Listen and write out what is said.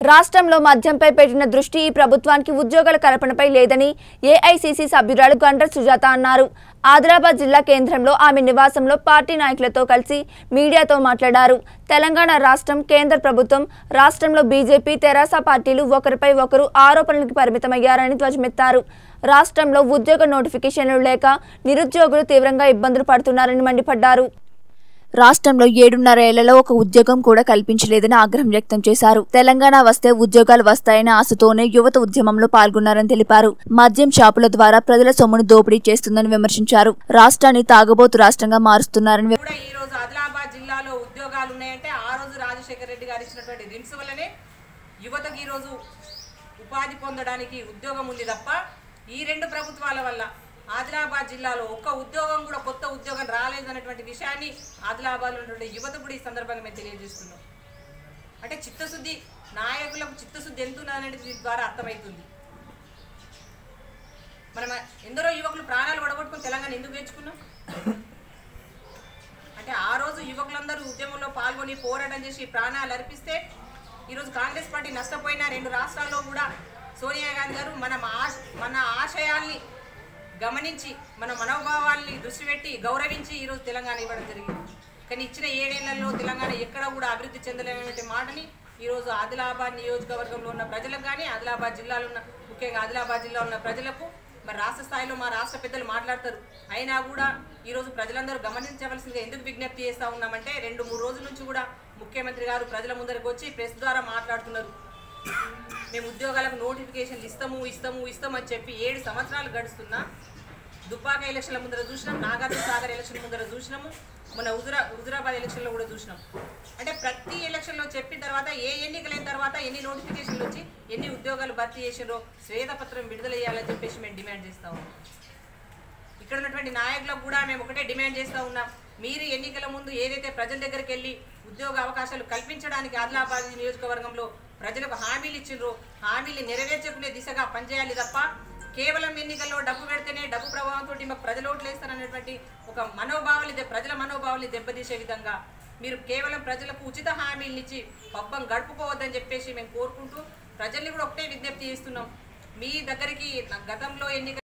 రాష్ట్రంలో మద్యంపై పెట్టిన దృష్టి ఈ ప్రభుత్వానికి ఉద్యోగాల కల్పనపై లేదని ఏఐసిసి సభ్యురాలు గండ్ర సుజాత అన్నారు ఆదిలాబాద్ జిల్లా కేంద్రంలో ఆమె నివాసంలో పార్టీ నాయకులతో కలిసి మీడియాతో మాట్లాడారు తెలంగాణ రాష్ట్రం కేంద్ర ప్రభుత్వం రాష్ట్రంలో బీజేపీ తెరాస పార్టీలు ఒకరిపై ఒకరు ఆరోపణలకు పరిమితమయ్యారని ధ్వజమెత్తారు రాష్ట్రంలో ఉద్యోగ నోటిఫికేషన్లు లేక నిరుద్యోగులు తీవ్రంగా ఇబ్బందులు పడుతున్నారని మండిపడ్డారు రాష్ట్రంలో ఏడున్నర ఏళ్లలో ఒక ఉద్యోగం కూడా కల్పించలేదని ఆగ్రహం వ్యక్తం చేశారు తెలంగాణ వస్తే ఉద్యోగాలు వస్తాయనే ఆశతోనే యువత ఉద్యమంలో పాల్గొన్నారని తెలిపారు మద్యం షాపుల ద్వారా ప్రజల సొమ్మును దోపిడీ చేస్తుందని విమర్శించారు రాష్ట్రాన్ని తాగబోతు రాష్ట్రంగా మారుస్తున్నారని వి- కూడా ఈ రోజు ఆదిలాబాద్ జిల్లాలో ఉద్యోగాలు ఉన్నాయంటే ఆ రోజు రాజశేఖర రెడ్డి గారు ఇచ్చినటువంటి రిమ్స్ వల్లనే యువతకు ఈ రోజు ఉపాధి పొందడానికి ఉద్యోగం ఉంది తప్ప ఈ రెండు ప్రభుత్వాల వల్ల ఆదిలాబాద్ జిల్లాలో ఒక్క ఉద్యోగం కూడా కొత్త ఉద్యోగం రాలేదన్నటువంటి విషయాన్ని ఆదిలాబాద్లో ఉన్నటువంటి యువత కూడా ఈ సందర్భంగా మేము తెలియజేస్తున్నాం అంటే చిత్తశుద్ధి నాయకులకు చిత్తశుద్ధి ఎంత ఉన్నదనేది దీని ద్వారా అర్థమవుతుంది మనం ఎందరో యువకులు ప్రాణాలు పడగొట్టుకుని తెలంగాణ ఎందుకు తెచ్చుకున్నాం అంటే ఆ రోజు యువకులందరూ ఉద్యమంలో పాల్గొని పోరాటం చేసి ప్రాణాలు అర్పిస్తే ఈరోజు కాంగ్రెస్ పార్టీ నష్టపోయిన రెండు రాష్ట్రాల్లో కూడా సోనియా గాంధీ గారు మన ఆశ మన ఆశయాల్ని గమనించి మన మనోభావాల్ని దృష్టి పెట్టి గౌరవించి ఈరోజు తెలంగాణ ఇవ్వడం జరిగింది కానీ ఇచ్చిన ఏడేళ్లలో తెలంగాణ ఎక్కడ కూడా అభివృద్ధి చెందలేనటువంటి మాటని ఈరోజు ఆదిలాబాద్ నియోజకవర్గంలో ఉన్న ప్రజలకు కానీ ఆదిలాబాద్ జిల్లాలో ఉన్న ముఖ్యంగా ఆదిలాబాద్ జిల్లా ఉన్న ప్రజలకు మరి రాష్ట్ర స్థాయిలో మా రాష్ట్ర పెద్దలు మాట్లాడతారు అయినా కూడా ఈరోజు ప్రజలందరూ గమనించవలసిందిగా ఎందుకు విజ్ఞప్తి చేస్తూ ఉన్నామంటే రెండు మూడు రోజుల నుంచి కూడా ముఖ్యమంత్రి గారు ప్రజల ముందరికి వచ్చి ప్రెస్ ద్వారా మాట్లాడుతున్నారు మేము ఉద్యోగాలకు నోటిఫికేషన్లు ఇస్తాము ఇస్తాము ఇస్తాము అని చెప్పి ఏడు సంవత్సరాలు గడుస్తున్నా దుబ్బాక ఎలక్షన్ల ముందర చూసినాం నాగార్జున సాగర్ ఎలక్షన్ ముందర చూసినాము మన హుజురా హుజురాబాద్ ఎలక్షన్లో కూడా చూసినాం అంటే ప్రతి ఎలక్షన్లో చెప్పిన తర్వాత ఏ ఎన్నికలైన తర్వాత ఎన్ని నోటిఫికేషన్లు వచ్చి ఎన్ని ఉద్యోగాలు భర్తీ చేసిరో శ్వేతపత్రం విడుదల చేయాలని చెప్పేసి మేము డిమాండ్ చేస్తా ఉన్నాం ఇక్కడ ఉన్నటువంటి నాయకులకు కూడా మేము ఒకటే డిమాండ్ చేస్తూ ఉన్నాం మీరు ఎన్నికల ముందు ఏదైతే ప్రజల దగ్గరికి వెళ్ళి ఉద్యోగ అవకాశాలు కల్పించడానికి ఆదిలాబాద్ నియోజకవర్గంలో ప్రజలకు హామీలు ఇచ్చిండ్రు హామీలు నెరవేర్చుకునే దిశగా పనిచేయాలి తప్ప కేవలం ఎన్నికల్లో డబ్బు పెడితేనే డబ్బు ప్రభావంతో మాకు ప్రజలు ఓట్లు వేస్తారనేటువంటి ఒక మనోభావాలు దె- ప్రజల మనోభావాల్ని దెబ్బతీసే విధంగా మీరు కేవలం ప్రజలకు ఉచిత హామీలు ఇచ్చి పబ్బం గడుపుకోవద్దని చెప్పేసి మేము కోరుకుంటూ ప్రజల్ని కూడా ఒకటే విజ్ఞప్తి చేస్తున్నాం మీ దగ్గరికి గతంలో ఎన్నిక